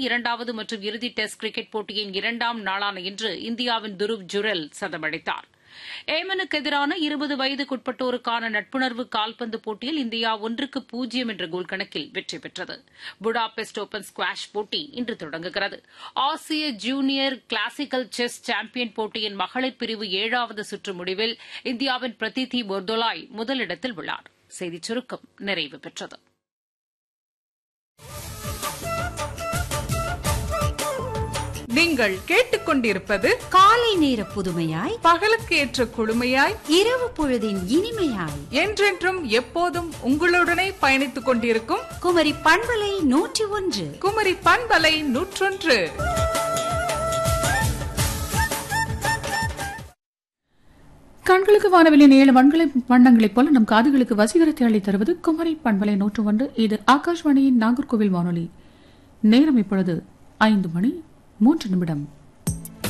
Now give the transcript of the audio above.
இரண்டாவது மற்றும் இறுதி டெஸ்ட் கிரிக்கெட் போட்டியின் இரண்டாம் நாளான இன்று இந்தியாவின் துருவ் ஜுரெல் சதமடித்தார் ஏமனுக்கு எதிரான இருபது வயதுக்குட்பட்டோருக்கான நட்புணர்வு கால்பந்து போட்டியில் இந்தியா ஒன்றுக்கு பூஜ்ஜியம் என்ற கோல் கணக்கில் வெற்றி பெற்றது புடாபெஸ்ட் ஓபன் ஸ்குவாஷ் போட்டி இன்று தொடங்குகிறது ஆசிய ஜூனியர் கிளாசிக்கல் செஸ் சாம்பியன் போட்டியின் மகளிர் பிரிவு ஏழாவது சுற்று முடிவில் இந்தியாவின் பிரதிதி பொர்தோலாய் முதலிடத்தில் உள்ளார் செய்திச் சுருக்கம் நிறைவு பெற்றது நீங்கள் கேட்டுக்கொண்டிருப்பது காலை நேர புதுமையாய் பகலுக்கு ஏற்ற குழுமையாய் இரவு பொழுதின் இனிமையாய் என்றென்றும் எப்போதும் உங்களுடனே பயணித்துக் கொண்டிருக்கும் குமரி பண்பலை நூற்றி ஒன்று குமரி பண்பலை நூற்றொன்று கண்களுக்கு வானவில்லின் ஏழு வண்களை வண்ணங்களைப் போல நம் காதுகளுக்கு வசீகரத்தை அளித் தருவது குமரி பண்பலை நூற்று ஒன்று இது ஆகாஷ்வாணியின் நாகர்கோவில் வானொலி நேரம் இப்பொழுது ஐந்து மணி மூன்று நிமிடம்